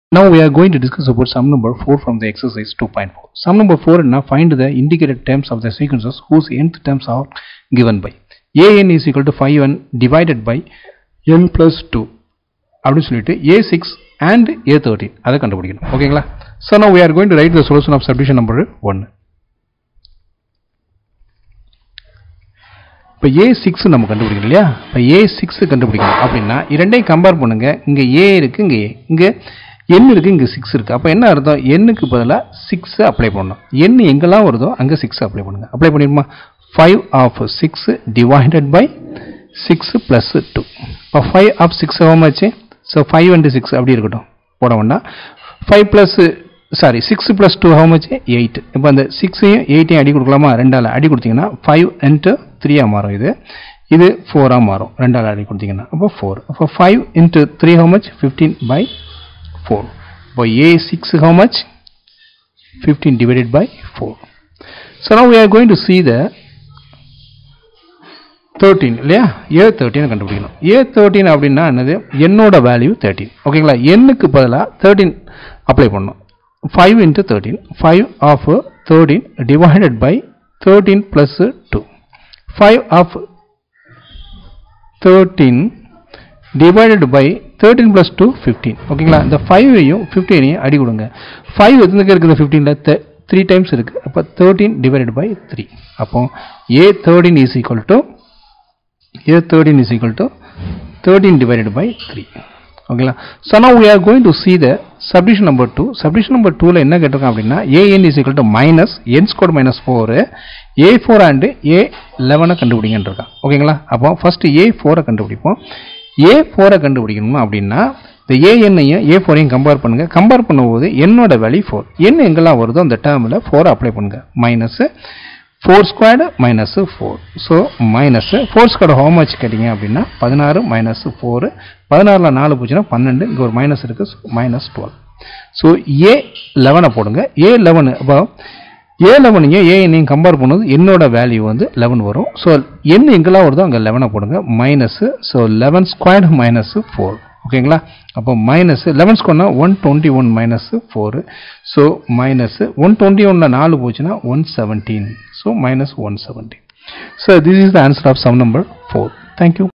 Now we are going to discuss about sum number 4 from the exercise 2.4. Sum number 4 now find the indicated terms of the sequences whose nth terms are given by an is equal to 5n divided by n plus 2 அப்படின்னு சொல்லிட்டு a6 and a13 அதை கண்டுபிடிக்கணும் ஓகேங்களா so now we are going to write the solution of subdivision number 1 இப்போ a six நம்ம கண்டுபிடிக்கணும் இல்லையா இப்போ ஏ சிக்ஸ் கண்டுபிடிக்கணும் அப்படின்னா இரண்டையும் கம்பேர் பண்ணுங்க இங்கே ஏ இருக்கு இங்கே ஏ இங்கே என் இருக்கு இங்கே சிக்ஸ் இருக்கு அப்போ என்ன அர்த்தம் எண்ணுக்கு பதிலாக சிக்ஸ் அப்ளை பண்ணணும் எண் எங்கெல்லாம் வருதோ அங்கே சிக்ஸ் அப்ளை பண்ணுங்க அப்ளை பண்ணிடுமா five of six divided by six plus two இப்போ ஃபைவ் ஆஃப் சிக்ஸ் ஆச்சு ஸோ ஃபைவ் அண்ட் சிக்ஸ் அப்படி இருக்கட்டும் போட வேண்டாம் five plus sorry six plus two how much eight இப்போ அந்த சிக்ஸையும் எயிட்டையும் அடி கொடுக்கலாமா ரெண்டால் அடி கொடுத்தீங்கன்னா ஃபைவ் இன்ட்டு த்ரீயாக மாறும் இது இது ஃபோராக மாறும் ரெண்டால் அடி கொடுத்தீங்கன்னா அப்போ ஃபோர் அப்போ five into three how much fifteen by four இப்போ a six how much fifteen divided by four so now we are going to see the thirteen இல்லையா ஏ தேர்ட்டின் கண்டுபிடிக்கணும் ஏ தேர்ட்டின் அப்படின்னா என்னது என்னோட வேல்யூ தேர்ட்டின் ஓகேங்களா எண்ணுக்கு பதிலாக தேர்ட்டின் அப்ளை பண்ணணும் five into thirteen five of thirteen divided by thirteen plus two five of thirteen divided by thirteen plus two fifteen ஓகேங்களா இந்த ஃபைவையும் ஃபிஃப்டீனையும் அடி கொடுங்க ஃபைவ் எத்தனைக்கு இருக்குது ஃபிஃப்டீனில் த்ரீ டைம்ஸ் இருக்குது அப்போ தேர்ட்டீன் டிவைடட் பை த்ரீ அப்போ a thirteen is equal to a 13 is equal to 13 divided by 3 ஓகேங்களா so now we are going to see the subdivision number 2 subdivision number 2ல என்ன கேட்டிருக்கோம் அப்படின்னா an is equal to minus n squared minus 4 a4 and a11 கண்டுபிடிங்கன்னு இருக்கான் ஓகேங்களா அப்போ first a4 கண்டுபிடிப்போம் a4 கண்டுபிடிக்கணும் அப்படின்னா இந்த ஏஎன்னையும் ஏ ஃபோரையும் கம்பேர் பண்ணுங்க கம்பேர் பண்ணும்போது என்னோட வேல்யூ ஃபோர் என்ன எங்கெல்லாம் வருதோ அந்த டேர்மில் ஃபோரை அப்ளை பண்ணுங்க minus four squared minus four so minus four squared how much கேட்டிங்க அப்படின்னா பதினாறு மைனஸ் ஃபோரு பதினாறில் நாலு போச்சுன்னா பன்னெண்டு இங்கே ஒரு மைனஸ் இருக்குது மைனஸ் டுவெல் ஸோ ஏ லெவனை போடுங்க ஏ லெவனு அப்போ ஏ லெவனையும் ஏ எண்ணையும் கம்பேர் பண்ணும்போது என்னோட வேல்யூ வந்து லெவன் வரும் ஸோ என்ன எங்கெல்லாம் வருதோ அங்கே லெவனை போடுங்க minus so eleven squared minus four ஓகேங்களா அப்போ மைனஸ் லெவன் ஸ்கொயர்னா one twenty one minus four so minus one twenty ஒன்னில் நாலு போச்சுன்னா one seventeen so minus one seventeen so this is the answer of sum number four thank you